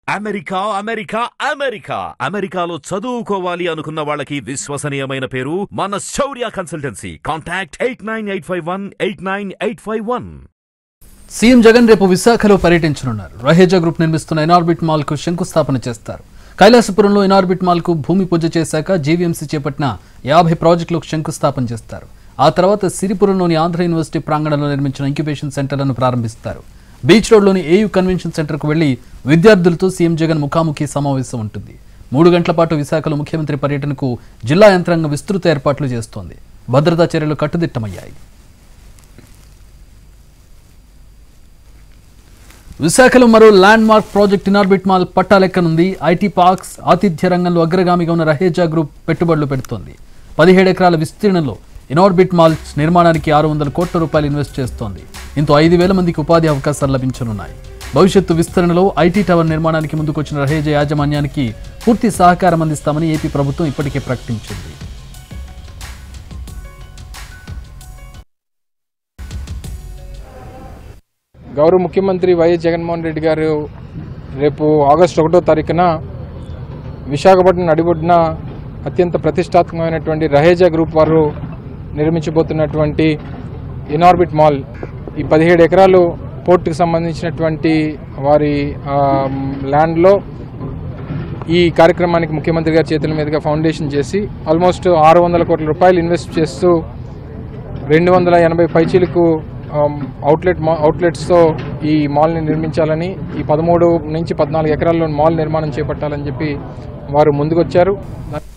America America America అమెరికాలో చదువుకోవాలి అనుకున్న వాళ్ళకి విశ్వసనీయమైన పేరు మన Shaurya consultancy contact eight nine eight five one eight nine eight five one CM Jagan రేపు విశాఖలో పర్యటించనున్నారు రహేజా గ్రూప్ నిర్మిస్తున్న ఇనార్బిట్ మాల్ కు శంకుస్థాపన చేస్తారు కైలాసపురంలో ఇనార్బిట్ మాల్ కు భూమి పూజ చేశాక జీవీఎంసీ చేపట్టిన యాభై ప్రాజెక్టులకు శంకుస్థాపన చేస్తారు ఆ తర్వాత సిరిపురంలోని ఆంధ్ర యూనివర్సిటీ ప్రాంగణంలో నిర్మించిన ఇంక్యుబేషన్ సెంటర్లను ప్రారంభిస్తారు బీచ్ రోడ్లోని ఏయూ కన్వెన్షన్ సెంటర్కు వెళ్లి విద్యార్థులతో సీఎం జగన్ ముఖాముఖి సమావేశం ఉంటుంది మూడు గంటల పాటు విశాఖలో ముఖ్యమంత్రి పర్యటనకు జిల్లా యంత్రాంగం విస్తృత ఏర్పాట్లు చేస్తోంది భద్రతా చర్యలు కట్టుదిట్టమయ్యాయి విశాఖలో మరో landmark project Inorbit mall పట్టాలెక్కనుంది ఐటీ పార్క్స్ ఆతిథ్య రంగంలో అగ్రగామిగా ఉన్న రహేజా గ్రూప్ పెట్టుబడులు పెడుతోంది పదిహేడు ఎకరాల విస్తీర్ణంలో ఇనార్బిట్ మాల్ నిర్మాణానికి ఆరు వందల కోట్ల రూపాయలు ఇన్వెస్ట్ చేస్తోంది ఇంతో ఐదు వేల మందికి ఉపాధి అవకాశాలు లభించనున్నాయి భవిష్యత్తు విస్తరణలో ఐటీ టవర్ నిర్మాణానికి ముందుకొచ్చిన రహేజా యాజమాన్యానికి పూర్తి సహకారం అందిస్తామని ఏపీ ప్రభుత్వం ఇప్పటికే ప్రకటించింది గౌరవ ముఖ్యమంత్రి వైఎస్ జగన్మోహన్ రెడ్డి గారు రేపు ఆగస్టు ఒకటో తారీఖున విశాఖపట్నం నడిబొడ్డున అత్యంత ప్రతిష్టాత్మకమైనటువంటి రహేజా గ్రూప్ వారు నిర్మించబోతున్నటువంటి ఇనార్బిట్ మాల్ ఈ పదిహేడు ఎకరాలు పోర్టుకు సంబంధించినటువంటి వారి ఆ, ల్యాండ్లో ఈ కార్యక్రమానికి ముఖ్యమంత్రి గారి చేతుల మీదుగా ఫౌండేషన్ చేసి ఆల్మోస్ట్ ఆరు వందల కోట్ల రూపాయలు ఇన్వెస్ట్ చేస్తూ రెండు వందల ఎనభై పైచీలకు ఆమ్, అవుట్లెట్ మా అవుట్లెట్స్తో ఈ మాల్ని నిర్మించాలని ఈ పదమూడు నుంచి పద్నాలుగు ఎకరాల్లో మాల్ నిర్మాణం చేపట్టాలని చెప్పి వారు ముందుకొచ్చారు